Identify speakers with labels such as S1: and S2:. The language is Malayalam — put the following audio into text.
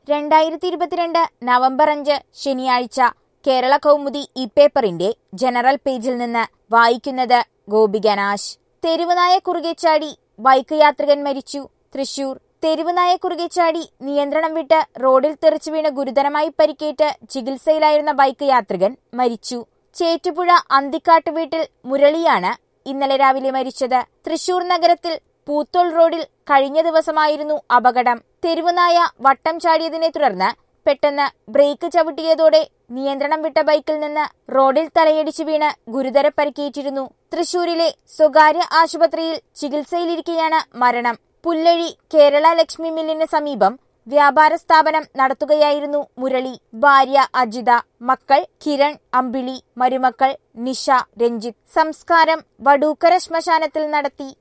S1: രണ്ടായിരത്തി ഇരുപത്തിരണ്ട് നവംബർ അഞ്ച് ശനിയാഴ്ച കേരള കൗമുദി ഈ പേപ്പറിന്റെ ജനറൽ പേജിൽ നിന്ന് വായിക്കുന്നത് ഗോപികനാശ് തെരുവുനായ കുറുകെ ചാടി ബൈക്ക് യാത്രികൻ മരിച്ചു തൃശൂർ തെരുവുനായ കുറുകെ ചാടി നിയന്ത്രണം വിട്ട് റോഡിൽ തെറിച്ചു വീണ് ഗുരുതരമായി പരിക്കേറ്റ് ചികിത്സയിലായിരുന്ന ബൈക്ക് യാത്രികൻ മരിച്ചു ചേറ്റുപുഴ അന്തിക്കാട്ട് വീട്ടിൽ മുരളിയാണ് ഇന്നലെ രാവിലെ മരിച്ചത് തൃശൂർ നഗരത്തിൽ പൂത്തോൾ റോഡിൽ കഴിഞ്ഞ ദിവസമായിരുന്നു അപകടം തെരുവുനായ വട്ടം ചാടിയതിനെ തുടർന്ന് പെട്ടെന്ന് ബ്രേക്ക് ചവിട്ടിയതോടെ നിയന്ത്രണം വിട്ട ബൈക്കിൽ നിന്ന് റോഡിൽ തലയടിച്ചു വീണ് ഗുരുതര പരിക്കേറ്റിരുന്നു തൃശൂരിലെ സ്വകാര്യ ആശുപത്രിയിൽ ചികിത്സയിലിരിക്കെയാണ് മരണം പുല്ലഴി കേരള ലക്ഷ്മി മില്ലിന് സമീപം വ്യാപാര സ്ഥാപനം നടത്തുകയായിരുന്നു മുരളി ഭാര്യ അജിത മക്കൾ കിരൺ അമ്പിളി മരുമക്കൾ നിഷ രഞ്ജിത്ത് സംസ്കാരം വടൂക്കര ശ്മശാനത്തിൽ നടത്തി